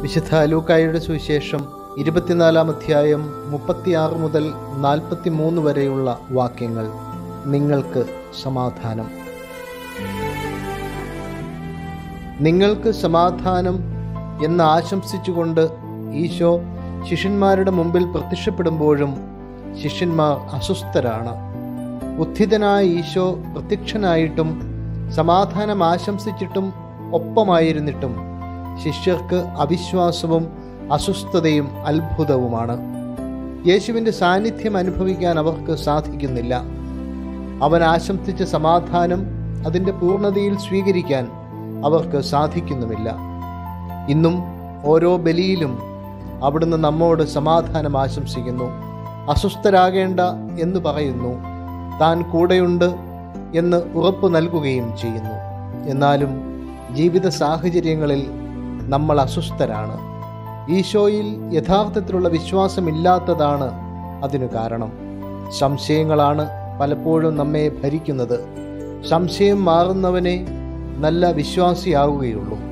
വിശുദ്ധ ലൂക്കായുടെ സുവിശേഷം ഇരുപത്തിനാലാം അധ്യായം മുപ്പത്തിയാറ് മുതൽ നാൽപ്പത്തി മൂന്ന് വരെയുള്ള വാക്യങ്ങൾ നിങ്ങൾക്ക് സമാധാനം നിങ്ങൾക്ക് സമാധാനം എന്ന് ആശംസിച്ചുകൊണ്ട് ഈശോ ശിഷ്യന്മാരുടെ മുമ്പിൽ പ്രത്യക്ഷപ്പെടുമ്പോഴും ശിഷ്യന്മാർ അസ്വസ്ഥരാണ് ഉത്ഥിതനായ ഈശോ പ്രത്യക്ഷനായിട്ടും സമാധാനം ആശംസിച്ചിട്ടും ഒപ്പമായിരുന്നിട്ടും ശിഷ്യർക്ക് അവിശ്വാസവും അസ്വസ്ഥതയും അത്ഭുതവുമാണ് യേശുവിൻ്റെ സാന്നിധ്യം അനുഭവിക്കാൻ അവർക്ക് സാധിക്കുന്നില്ല അവൻ ആശംസിച്ച സമാധാനം അതിൻ്റെ പൂർണ്ണതയിൽ സ്വീകരിക്കാൻ അവർക്ക് സാധിക്കുന്നുമില്ല ഇന്നും ഓരോ ബലിയിലും അവിടുന്ന് നമ്മോട് സമാധാനം ആശംസിക്കുന്നു അസ്വസ്ഥരാകേണ്ട എന്ന് പറയുന്നു താൻ കൂടെയുണ്ട് എന്ന് ഉറപ്പ് നൽകുകയും ചെയ്യുന്നു എന്നാലും ജീവിത സാഹചര്യങ്ങളിൽ നമ്മൾ അസ്വസ്ഥരാണ് ഈശോയിൽ യഥാർത്ഥത്തിലുള്ള വിശ്വാസമില്ലാത്തതാണ് അതിനു കാരണം സംശയങ്ങളാണ് പലപ്പോഴും നമ്മെ ഭരിക്കുന്നത് സംശയം മാറുന്നവനെ നല്ല വിശ്വാസിയാവുകയുള്ളൂ